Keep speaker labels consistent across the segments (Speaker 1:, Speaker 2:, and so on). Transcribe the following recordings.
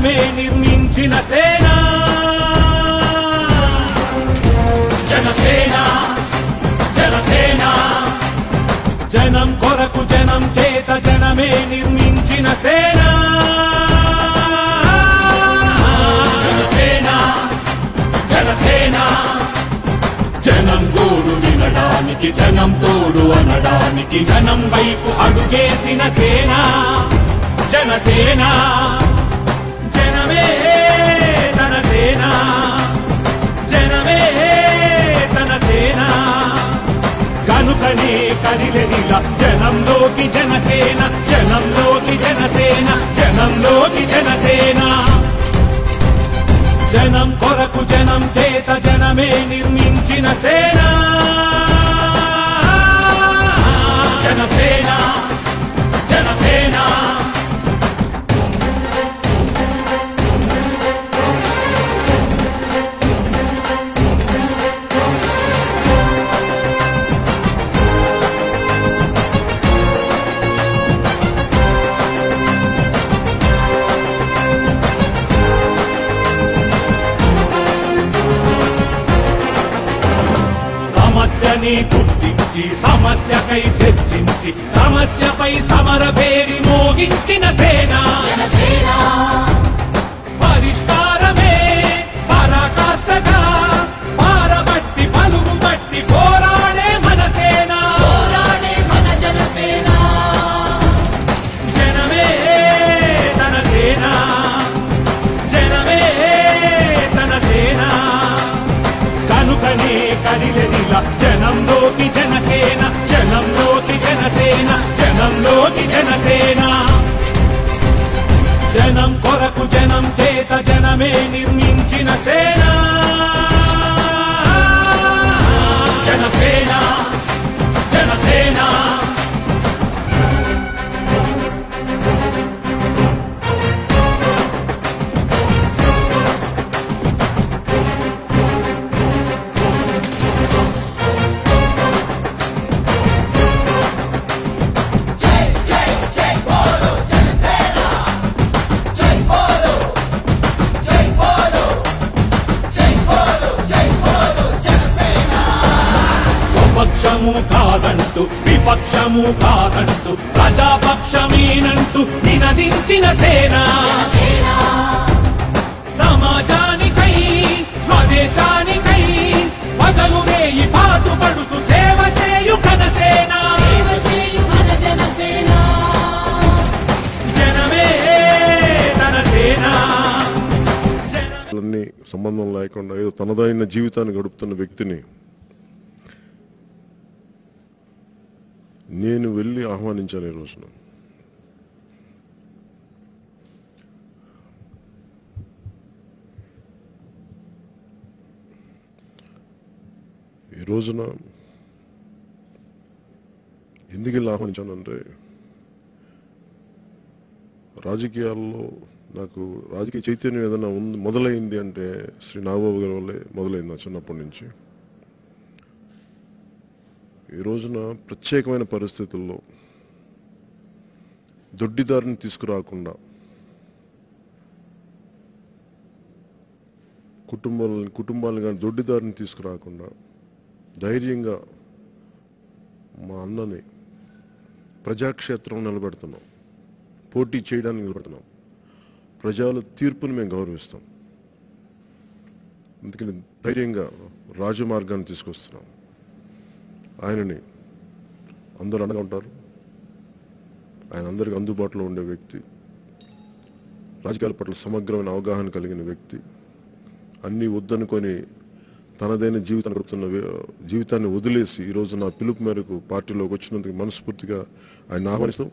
Speaker 1: జనమే నిర్మించిన సేన
Speaker 2: జనసేన జనసేన
Speaker 1: జనం కొరకు జనం చేత జనమే నిర్మించిన సేన
Speaker 2: జనసేన జనసేన జనం గోడు వినడానికి జనం తోడు అనడానికి
Speaker 1: జనం వైపు అడుగేసిన సేన జనసేన జనమే తన సేన జనమే తన సేన కనుకనే కదిలెదిల జనంలోకి జనసేన జనంలోకి జనసేన జనంలోకి జనసేన జనం కొరకు జనం చేత జనమే నిర్మించిన సేన
Speaker 2: జనసేన జనసేన
Speaker 1: సమస్యని గుర్తించి సమస్యకై చర్చించి సమస్యపై సమర పేరి మోగించిన సేన
Speaker 2: జనసేన
Speaker 1: పరిష్కారమే పరాకాష్ఠగా పారబట్టి పలుగు బట్టి పోరాడే మన సేన
Speaker 2: పోరాడే మన జనసేన
Speaker 1: జనమే తన సేన జనమే తన సేన కనుకనే కదిలెదిల జనంలోకి జనసేన జనంలోకి జనసేన జనంలోకి జనసేన జనం కొరకు జనం చేత జనమే నిర్మించిన సేన
Speaker 2: జనసేన జనసేన
Speaker 1: స్వపక్షము కాదంటూ విపక్షము కాదంటూ ప్రజాపక్షమేనంటూ నినదించిన సేన
Speaker 2: జనసేన
Speaker 1: సమాజానికై స్వదేశానికై వదలు రేయి పాటు పడుతూ సేవ చేయు కనసేన
Speaker 2: సేవ చేయు మన జనసేన
Speaker 1: జనమే తన సేన జనమే
Speaker 3: అన్ని సంబంధం లేకుండా ఏదో తనదైన జీవితాన్ని గడుపుతున్న వ్యక్తిని నేను వెళ్ళి ఆహ్వానించాను ఈ రోజున ఈ రోజున ఎందుకు వెళ్ళి ఆహ్వానించానంటే రాజకీయాల్లో నాకు రాజకీయ చైతన్యం ఏదైనా ఉంది మొదలైంది అంటే శ్రీ నాగబాబు గారి వల్లే మొదలైంది నా చిన్నప్పటి నుంచి ఈ రోజున ప్రత్యేకమైన పరిస్థితుల్లో దొడ్డిదారిని తీసుకురాకుండా కుటుంబాలని కుటుంబాలను కానీ దొడ్డిదారిని తీసుకురాకుండా ధైర్యంగా మా అన్నని ప్రజాక్షేత్రం నిలబెడుతున్నాం పోటీ చేయడానికి నిలబెడుతున్నాం ప్రజల తీర్పుని మేము గౌరవిస్తాం అందుకని ధైర్యంగా రాజమార్గాన్ని తీసుకొస్తున్నాం ఆయనని అందరూ అండగా ఉంటారు ఆయన అందరికి అందుబాటులో ఉండే వ్యక్తి రాజకీయాల పట్ల సమగ్రమైన అవగాహన కలిగిన వ్యక్తి అన్నీ వద్దనుకొని తనదైన జీవితాన్ని గడుపుతున్న వే- జీవితాన్ని వదిలేసి ఈరోజు నా పిలుపు మేరకు పార్టీలోకి వచ్చినందుకు మనస్ఫూర్తిగా ఆయన ఆహ్వానిస్తాం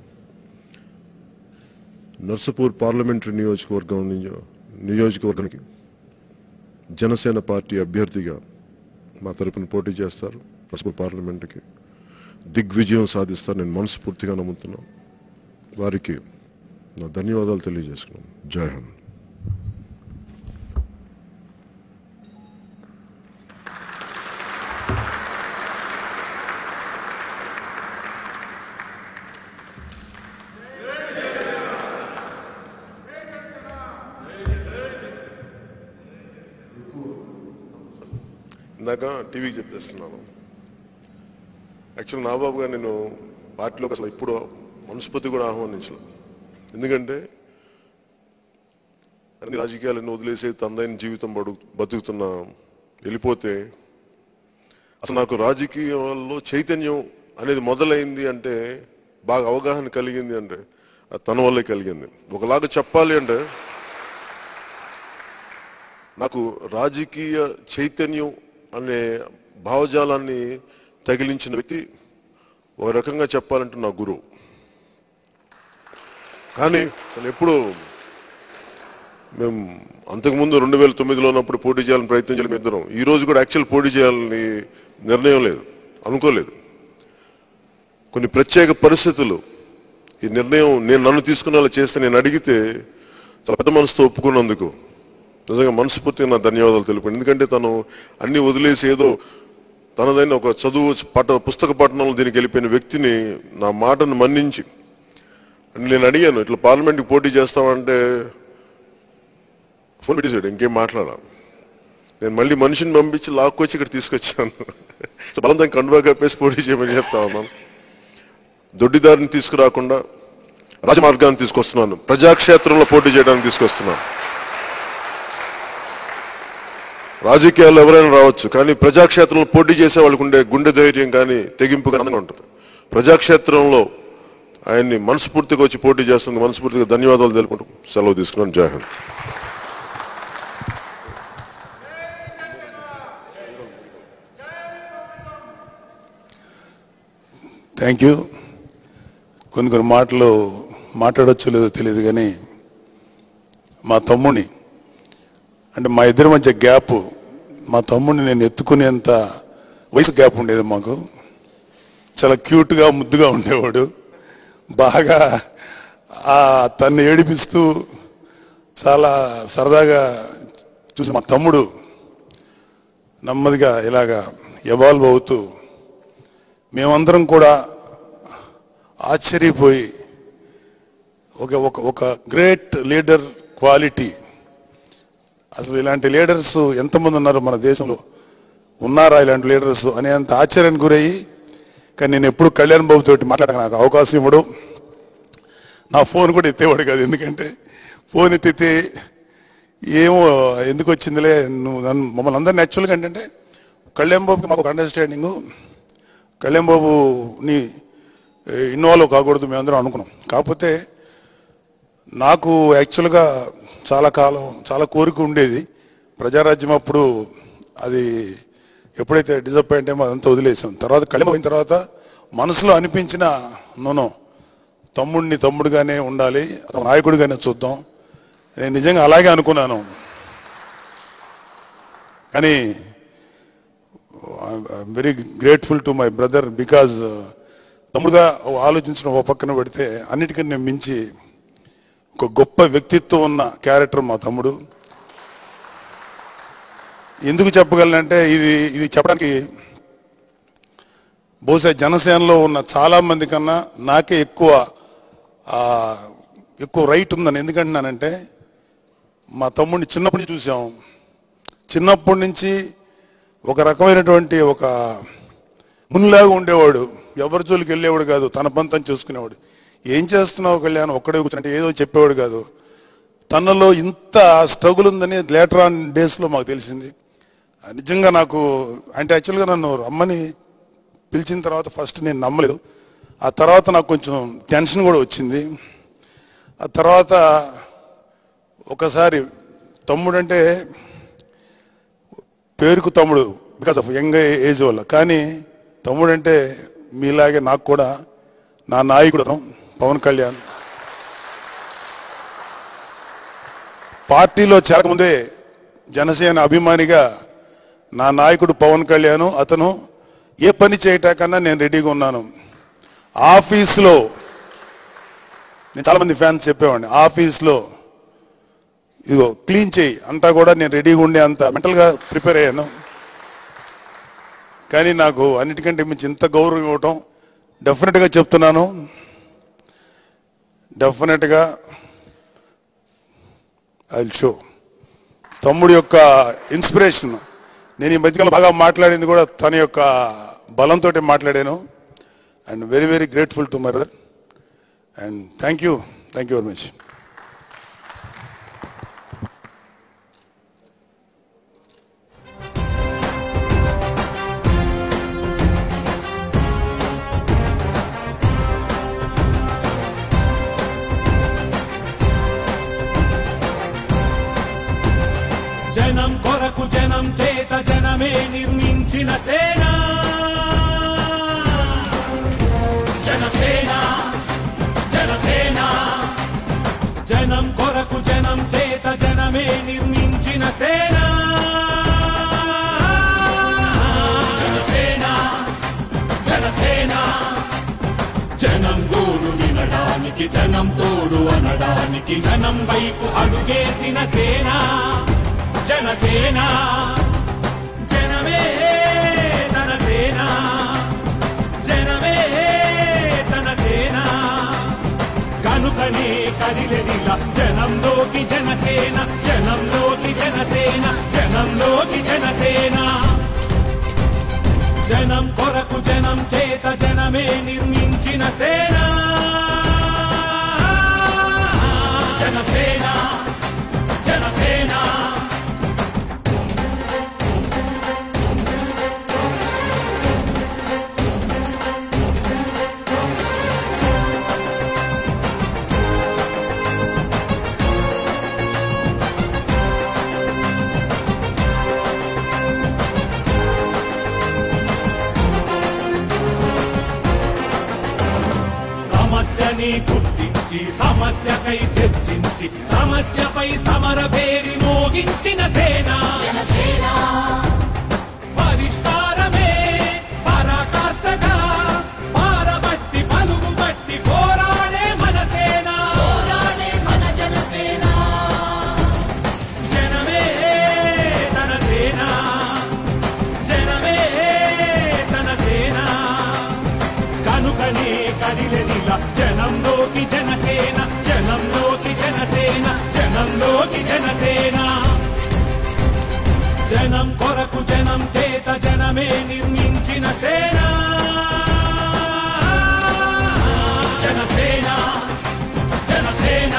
Speaker 3: నర్సపూర్ పార్లమెంటరీ నియోజకవర్గం నియో- నియోజకవర్గానికి జనసేన పార్టీ అభ్యర్థిగా మా తరపున పోటీ చేస్తారు నర్సపూర్ పార్లమెంటుకి దిగ్విజయం సాధిస్తారు నేను మనస్ఫూర్తిగా నమ్ముతున్నాను వారికి నా ధన్యవాదాలు తెలియజేసుకున్నాను జై హింద్ ఇందాక టీవీకి చెప్పేస్తున్నాను యాక్చువల్ నాబాబు గారు నేను పార్టీలోకి అసలు ఇప్పుడు మనస్పతి కూడా ఆహ్వానించలేదు ఎందుకంటే అన్ని రాజకీయాలను వదిలేసి తనదైన జీవితం బడు బతుకుతున్నా వెళ్ళిపోతే అసలు నాకు రాజకీయాల్లో చైతన్యం అనేది మొదలైంది అంటే బాగా అవగాహన కలిగింది అంటే అది తన వల్లే కలిగింది ఒకలాగా చెప్పాలి అంటే నాకు రాజకీయ చైతన్యం అనే భావజాలాన్ని తగిలించిన వ్యక్తి ఒక రకంగా చెప్పాలంటే నా గురువు కానీ అసలు ఎప్పుడు మేము అంతకుముందు రెండు వేల తొమ్మిదిలో ఉన్నప్పుడు పోటీ చేయాలని ప్రయత్నం చేయడం ఇద్దరం ఈ రోజు కూడా యాక్చువల్ పోటీ చేయాలని నిర్ణయం లేదు అనుకోలేదు కొన్ని ప్రత్యేక పరిస్థితులు ఈ నిర్ణయం నేను నన్ను తీసుకునేలా చేస్తే నేను అడిగితే చాలా పెద్ద మనసుతో ఒప్పుకున్నందుకు నిజంగా మనస్ఫూర్తిగా నా ధన్యవాదాలు తెలిపాను ఎందుకంటే తను అన్ని వదిలేసి ఏదో తనదైన ఒక చదువు పట పుస్తక పఠనంలో దీనికి వెళ్ళిపోయిన వ్యక్తిని నా మాటను మన్నించి అని నేను అడిగాను ఇట్లా పార్లమెంట్కి పోటీ చేస్తామంటే ఫోన్ పెట్టేశాడు ఇంకేం మాట్లాడా నేను మళ్ళీ మనిషిని పంపించి లాక్కొచ్చి ఇక్కడ తీసుకొచ్చాను సో బలంతం కండువా కప్పేసి పోటీ చేయమని చెప్తా ఉన్నాను దొడ్డిదారిని తీసుకురాకుండా రాజమార్గాన్ని తీసుకొస్తున్నాను ప్రజాక్షేత్రంలో పోటీ చేయడానికి తీసుకొస్తున్నాను రాజకీయాల్లో ఎవరైనా రావచ్చు కానీ ప్రజాక్షేత్రంలో పోటీ చేసే వాళ్ళకు ఉండే గుండె ధైర్యం కానీ తెగింపు కానీ ఉంటుంది ప్రజాక్షేత్రంలో ఆయన్ని మనస్ఫూర్తిగా వచ్చి పోటీ చేస్తుంది మనస్ఫూర్తిగా ధన్యవాదాలు తెలుపుకుంటూ సెలవు తీసుకున్నాను జై హింద్
Speaker 4: థ్యాంక్ యూ కొన్ని కొన్ని మాటలు మాట్లాడొచ్చో లేదో తెలియదు కానీ మా తమ్ముని అంటే మా ఇద్దరి మధ్య గ్యాప్ మా తమ్ముడిని నేను ఎత్తుకునేంత వయసు గ్యాప్ ఉండేది మాకు చాలా క్యూట్గా ముద్దుగా ఉండేవాడు బాగా ఆ తన్ని ఏడిపిస్తూ చాలా సరదాగా చూసి మా తమ్ముడు నెమ్మదిగా ఇలాగా ఎవాల్వ్ అవుతూ మేమందరం కూడా ఆశ్చర్యపోయి ఒక ఒక ఒక గ్రేట్ లీడర్ క్వాలిటీ అసలు ఇలాంటి లీడర్స్ ఎంతమంది ఉన్నారు మన దేశంలో ఉన్నారా ఇలాంటి లీడర్స్ అనేంత ఆశ్చర్యానికి గురయ్యి కానీ నేను ఎప్పుడు కళ్యాణ్ బాబు తోటి మాట్లాడక నాకు అవకాశం ఇవ్వడు నా ఫోన్ కూడా ఎత్తేవాడు కాదు ఎందుకంటే ఫోన్ ఎత్తితే ఏమో ఎందుకు వచ్చిందిలే నువ్వు నన్ను మమ్మల్ని అందరినీ యాక్చువల్గా ఏంటంటే కళ్యాణ్ బాబుకి మాకు ఒక అండర్స్టాండింగు కళ్యాణ్ బాబుని ఇన్వాల్వ్ కాకూడదు మేమందరం అనుకున్నాం కాకపోతే నాకు యాక్చువల్గా చాలా కాలం చాలా కోరిక ఉండేది ప్రజారాజ్యం అప్పుడు అది ఎప్పుడైతే డిసప్పాయింట్ అయ్యో అదంతా వదిలేసాం తర్వాత కళ్యాణ్ పోయిన తర్వాత మనసులో అనిపించిన నూనె తమ్ముడిని తమ్ముడుగానే ఉండాలి అతను నాయకుడిగానే చూద్దాం నేను నిజంగా అలాగే అనుకున్నాను కానీ I'm very grateful to my brother because తమ్ముడుగా ఆలోచించడం ఒక పక్కన పెడితే అన్నిటికన్నా మించి ఒక గొప్ప వ్యక్తిత్వం ఉన్న క్యారెక్టర్ మా తమ్ముడు ఎందుకు చెప్పగలనంటే ఇది ఇది చెప్పడానికి బహుశా జనసేనలో ఉన్న చాలా మంది కన్నా నాకే ఎక్కువ ఆ, ఎక్కువ రైట్ ఉందని ఎందుకంటున్నానంటే మా తమ్ముడిని చిన్నప్పటి నుంచి చూసాం చిన్నప్పటి నుంచి ఒక రకమైనటువంటి ఒక మునిలాగా ఉండేవాడు ఎవరి జోలికి వెళ్ళేవాడు కాదు తన పంతం చూసుకునేవాడు ఏం చేస్తున్నావు కళ్యాణ్ ఒక్కడే కూర్చుంటే ఏదో చెప్పేవాడు కాదు తనలో ఇంత స్ట్రగుల్ ఉందని లేటర్ ఆన్ డేస్లో మాకు తెలిసింది నిజంగా నాకు అంటే యాక్చువల్గా నన్ను రమ్మని పిలిచిన తర్వాత ఫస్ట్ నేను నమ్మలేదు ఆ తర్వాత నాకు కొంచెం టెన్షన్ కూడా వచ్చింది ఆ తర్వాత ఒకసారి తమ్ముడు అంటే పేరుకు తమ్ముడు బికాస్ ఆఫ్ యంగ్ ఏజ్ వల్ల కానీ తమ్ముడు అంటే మీలాగే నాకు కూడా నా నాయకుడు అతను, పవన్ కళ్యాణ్ పార్టీలో చేరకముందే జనసేన అభిమానిగా నా నాయకుడు పవన్ కళ్యాణ్ అతను ఏ పని చేయటాకన్నా నేను రెడీగా ఉన్నాను ఆఫీస్లో నేను చాలా మంది ఫ్యాన్స్ చెప్పేవాడిని ఆఫీస్లో ఇదిగో క్లీన్ చేయి అంతా కూడా నేను రెడీగా ఉండే అంత మెంటల్గా ప్రిపేర్ అయ్యాను కానీ నాకు అన్నిటికంటే మించి ఇంత గౌరవం ఇవ్వటం డెఫినెట్గా చెప్తున్నాను డెఫినెట్గా ఐ షో తమ్ముడు యొక్క ఇన్స్పిరేషన్ నేను ఈ మధ్యకాలం బాగా మాట్లాడింది కూడా తన యొక్క బలంతో మాట్లాడాను and very very grateful to my brother and thank you thank you very much
Speaker 1: జనం కొరకు జనం చేత జనమే నిర్మించిన సేన
Speaker 2: జనసేన జనసేన
Speaker 1: జనం కొరకు జనం చేత జనమే నిర్మించిన సేన
Speaker 2: జనసేన జనసేన జనం గోడు వినడానికి జనం తోడు అనడానికి
Speaker 1: జనం వైపు అడుగేసిన సేన జనసేన జనమే తన సేన జనమే తన సేన కనుకనే కదిలెదిల జనంలోకి జనసేన జనంలోకి జనసేన జనంలోకి జనసేన జనం కొరకు జనం చేత జనమే నిర్మించిన సేన
Speaker 2: జనసేన జనసేన
Speaker 1: సమస్యని గుర్తించి సమస్యకై చర్చించి సమస్యపై సమర పేరి మోగించిన సేన
Speaker 2: జనసేన
Speaker 1: పరిష్కారమే పరాకాష్ఠగా పారబట్టి పలుగు బట్టి పోరాడే మన సేన
Speaker 2: పోరాడే మన జనసేన
Speaker 1: జనమే తన సేన జనమే తన సేన కనుకనే కదిలెదిల జనంలోకి జనసేన జనంలోకి జనసేన జనంలోకి జనసేన జనం కొరకు జనం చేత జనమే నిర్మించిన సేన
Speaker 2: జనసేన జనసేన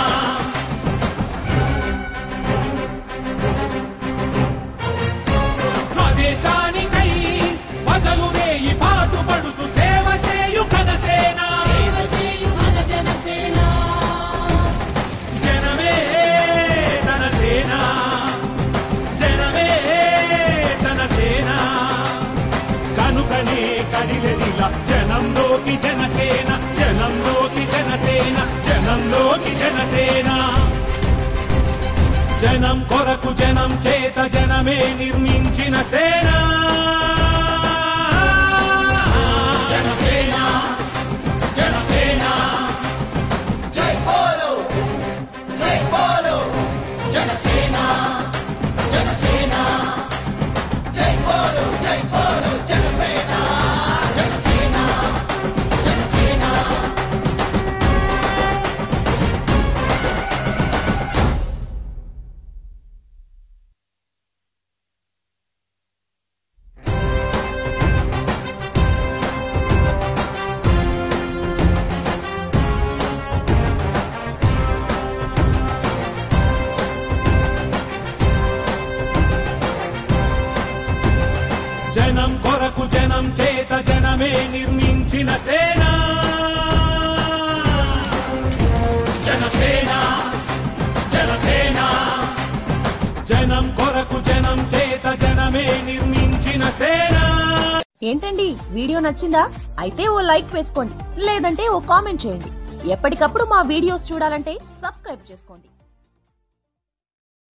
Speaker 1: స్వదేశానికై బదలు రేయి పాటు పడుతూ సేవ చేయు కనసేన
Speaker 2: సేవ చేయు మన జనసేన
Speaker 1: జనమే తన సేన జనమే తన సేన కనుకనే కదిలెదిల జనంలోకి జనసేన జనంలోకి జనసేన జనంలోకి జనసేన జనం కొరకు జనం చేత జనమే నిర్మించిన సేన
Speaker 2: జనసేన జనసేన జై బోలో జై బోలో జనసేన జనసేన జై బోలో జై బోలో జనసేన జనసేన జనసేన
Speaker 1: జనం కొరకు జనం చేత జనమే నిర్మించిన సేన
Speaker 2: జనసేన జనసేన
Speaker 1: జనం కొరకు జనం చేత జనమే నిర్మించిన సేన
Speaker 5: ఏంటండి వీడియో నచ్చిందా అయితే ఓ లైక్ వేసుకోండి లేదంటే ఓ కామెంట్ చేయండి ఎప్పటికప్పుడు మా వీడియోస్ చూడాలంటే సబ్స్క్రైబ్ చేసుకోండి